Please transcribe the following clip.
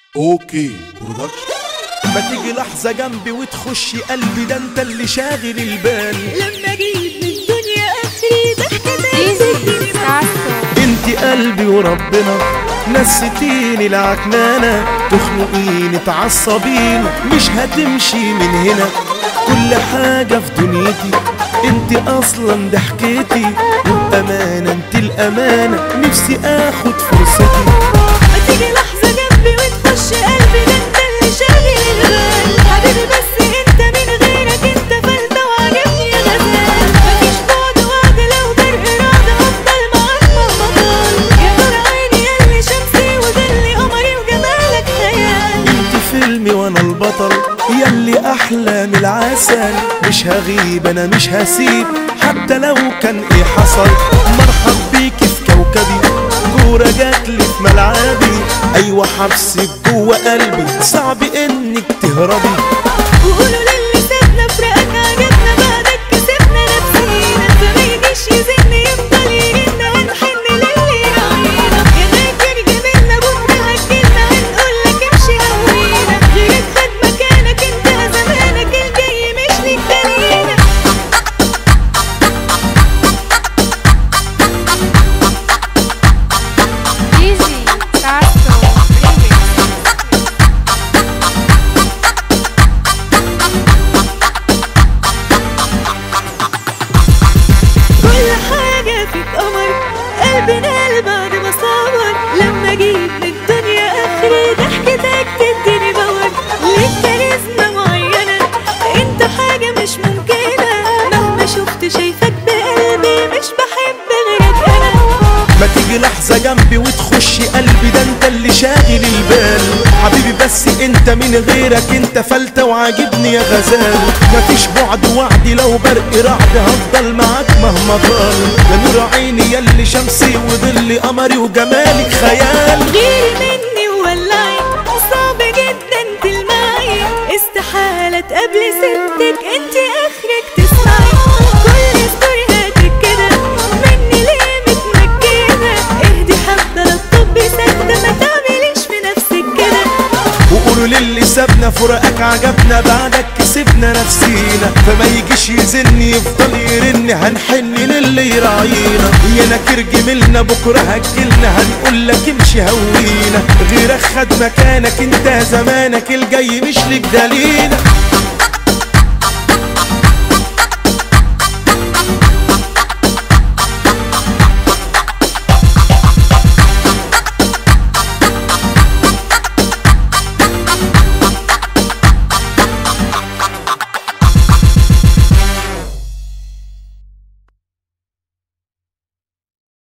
اوكي برودكشن ما تيجي لحظة جنبي وتخشي قلبي ده انت اللي شاغل البال لما جيت من الدنيا اخري ضحكتك ايزي ساسو انت قلبي وربنا نسيتيني العكنانة تخنقيني تعصبيني مش هتمشي من هنا كل حاجة في دنيتي انت اصلا ضحكتي وبأمانة انت الامانة نفسي اخد فرصتي ما تيجي لحظة جنبي وتخش قلبي ده انت اللي شاغل البال حبيبي بس انت من غيرك انت فلتة وعجبني يا غزال مفيش بعد وعد لو برق إرادة افضل معاك مهما طال يا نور عيني ياللي شمسي وظلي قمري وجمالك خيال انت فيلمي وانا البطل ياللي احلى من العسل مش هغيب انا مش هسيب حتى لو كان ايه حصل مرحب بيكي في كوكبي كورة جاتلي في ملعبي ايوه حبسك جوه قلبي صعب انك تهربي وقولوا للي سابنا فراقك عجبنا بعدك كسبنا نفسينا فما يجيش يزن يفضل يجينا ونحن للي راعينا يا فاكر جميلنا بكره هتجيلنا هنقول لك امشي هوينا غيرك خد مكانك انت زمانك الجاي مش ليك تانينا ايزي ساسو ريميكس كل حاجة فيك قمر قلبي نال بعد ما صبر لما جيت من الدنيا آخري ضحكتك تديني باور ليك كاريزما معينة انت حاجة مش ممكنة مهما شفت شايفك بقلبي مش بحب غيرك أنا ما تيجي لحظة جنبي وتخشي قلبي ده انت اللي شاغل البال حبيبي بس انت من غيرك انت فلتة وعاجبني يا غزال مفيش بعد وعدي لو برق رعد هفضل معاك مهما طال يا نور عيني ياللي شمسي وظلي قمري وجمالك خيال غيري مني وولعي صعب جدا تلمعي استحالة تقابلي ستك انت اخرك تسمعي كل ستوريهاتك كده مني ليه متمكنة اهدي حبة للطب سكتة ما تعمليش في نفسك كده وقولوا للي سابنا فراقك عجبنا بعدك كسبنا نفسينا فما يجيش يزن يفضل يرن هنحن للي يراعينا يا نكر جميلنا بكره هتجيلنا هنقول لك امشي هوينا غيرك خد مكانك انت زمانك الجاي مش لك دلينا